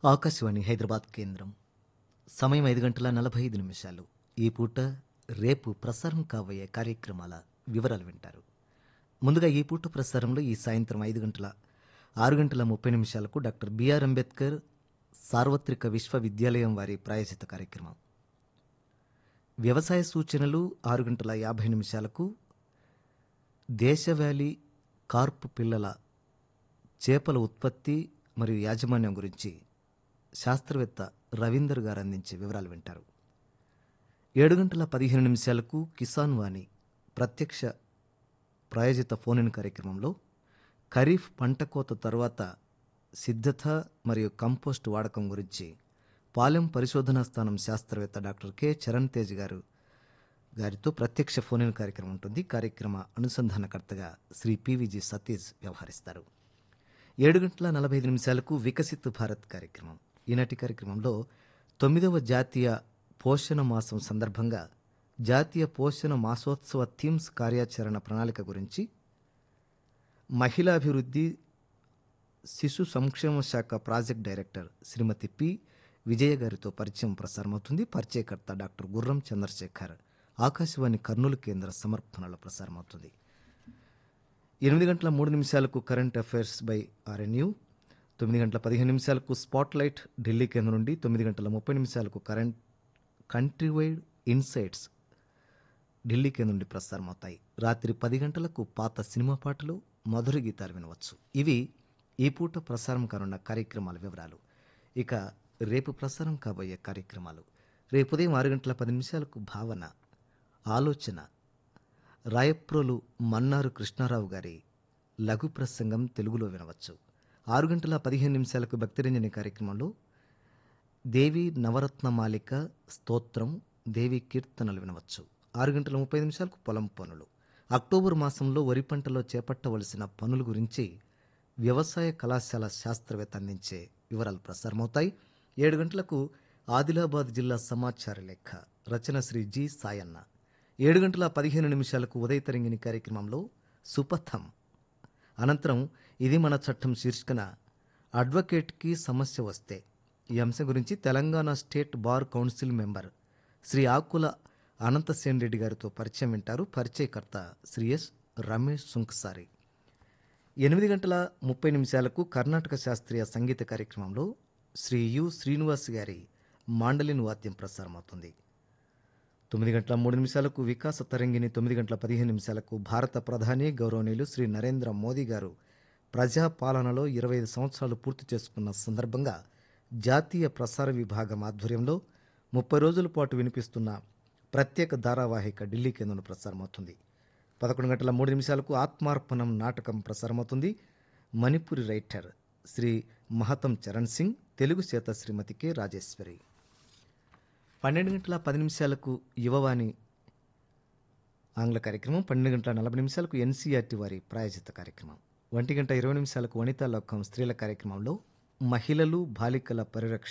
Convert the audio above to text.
ఆకాశవాణి హైదరాబాద్ కేంద్రం సమయం ఐదు గంటల నలభై ఐదు నిమిషాలు ఈ పూట రేపు ప్రసారం కాబోయే కార్యక్రమాల వివరాలు వింటారు ముందుగా ఈ పూట ప్రసారంలో ఈ సాయంత్రం ఐదు గంటల ఆరు గంటల ముప్పై నిమిషాలకు డాక్టర్ బిఆర్ అంబేద్కర్ సార్వత్రిక విశ్వవిద్యాలయం వారి ప్రాయచిత కార్యక్రమం వ్యవసాయ సూచనలు ఆరు గంటల యాభై నిమిషాలకు దేశవాళీ కార్పు పిల్లల చేపల ఉత్పత్తి మరియు యాజమాన్యం గురించి శాస్త్రవేత్త రవీందర్ గారు అందించే వివరాలు వింటారు ఏడు గంటల పదిహేను నిమిషాలకు కిసాన్ వాణి ప్రత్యక్ష ప్రాయోజిత ఫోన్ ఇన్ కార్యక్రమంలో ఖరీఫ్ పంట కోత తర్వాత సిద్ధత మరియు కంపోస్ట్ వాడకం గురించి పాలెం పరిశోధనా స్థానం శాస్త్రవేత్త డాక్టర్ కె చరణ్ తేజ్ గారు గారితో ప్రత్యక్ష ఫోన్ ఇన్ కార్యక్రమం ఉంటుంది కార్యక్రమ అనుసంధానకర్తగా శ్రీ పివిజి సతీష్ వ్యవహరిస్తారు ఏడు గంటల నలభై ఐదు నిమిషాలకు వికసిత్ భారత్ కార్యక్రమం ఈనాటి కార్యక్రమంలో తొమ్మిదవ జాతీయ పోషణ మాసం సందర్భంగా జాతీయ పోషణ మాసోత్సవ థీమ్స్ కార్యాచరణ ప్రణాళిక గురించి మహిళాభివృద్ధి శిశు సంక్షేమ శాఖ project director Srimathi P Vijaya గారితో పరిచయం ప్రసారమవుతుంది పరిచయకర్త డాక్టర్ గుర్రం చంద్రశేఖర్ ఆకాశవాణి కర్నూలు కేంద్ర సమర్పణలో ప్రసారమవుతుంది ఎనిమిది గంటల మూడు నిమిషాలకు కరెంట్ అఫైర్స్ బై ఆర్ఎన్యూ తొమ్మిది గంటల పదిహేను నిమిషాలకు స్పాట్ లైట్ ఢిల్లీ కేంద్రం నుండి తొమ్మిది గంటల ముప్పై నిమిషాలకు current countrywide insights Delhi కేంద్రం నుండి ప్రసారం అవుతాయి రాత్రి పది గంటలకు పాత సినిమా పాటలు మధుర గీతాలు వినవచ్చు ఇవి ఈ పూట ప్రసారం కానున్న కార్యక్రమాల వివరాలు ఇక రేపు ప్రసారం కాబోయే కార్యక్రమాలు రేపు ఉదయం ఆరు గంటల పది నిమిషాలకు భావన ఆలోచన రాయప్రోలు మన్నారు కృష్ణారావు గారి లఘు ప్రసంగం తెలుగులో వినవచ్చు ఆరు గంటల పదిహేను నిమిషాలకు భక్తిరంజని కార్యక్రమంలో దేవి నవరత్న మాలిక స్తోత్రం దేవి కీర్తనలు వినవచ్చు ఆరు గంటల ముప్పై నిమిషాలకు పొలం పనులు అక్టోబర్ మాసంలో వరి పంటలో చేపట్టవలసిన పనుల గురించి వ్యవసాయ కళాశాల శాస్త్రవేత్త అందించే వివరాలు ప్రసారమవుతాయి ఏడు గంటలకు ఆదిలాబాద్ జిల్లా సమాచార లేఖ రచన శ్రీ జి సాయన్న ఏడు గంటల పదిహేను నిమిషాలకు ఉదయ తరంగిణి కార్యక్రమంలో సుపథం అనంతరం ఇది మన చట్టం శీర్షికన అడ్వకేట్కి సమస్య వస్తే ఈ అంశం గురించి Telangana state bar council member Sri Akula Anantasen Reddy గారితో పరిచయం వింటారు పరిచయకర్త శ్రీ ఎస్ రమేష్ సుంకసారి ఎనిమిది గంటల ముప్పై నిమిషాలకు కర్ణాటక శాస్త్రీయ సంగీత కార్యక్రమంలో శ్రీ యు శ్రీనివాస్ గారి మాండలిన్ వాద్యం ప్రసారమవుతుంది తొమ్మిది గంటల మూడు నిమిషాలకు వికాస తరంగిణి తొమ్మిది గంటల పదిహేను నిమిషాలకు భారత ప్రధాని గౌరవనీయులు శ్రీ నరేంద్ర మోదీ గారు ప్రజాపాలనలో ఇరవై ఐదు సంవత్సరాలు పూర్తి చేసుకున్న సందర్భంగా జాతీయ ప్రసార విభాగం ఆధ్వర్యంలో ముప్పై రోజుల పాటు వినిపిస్తున్న ప్రత్యేక ధారావాహిక ఢిల్లీ కేంద్రం ప్రసారమవుతుంది పదకొండు గంటల మూడు నిమిషాలకు ఆత్మార్పణం నాటకం ప్రసారమవుతుంది మణిపురి రైటర్ శ్రీ మహతం చరణ్ సింగ్ తెలుగు చేత శ్రీమతి కె రాజేశ్వరి పన్నెండు గంటల పది నిమిషాలకు యువవాణి ఆంగ్ల కార్యక్రమం పన్నెండు గంటల నలభై నిమిషాలకు ఎన్సీఆర్టీ వారి ప్రాయోజిత కార్యక్రమం ఒంటి గంట ఇరవై నిమిషాలకు వనితా లోకం స్త్రీల కార్యక్రమంలో మహిళలు బాలికల పరిరక్షణ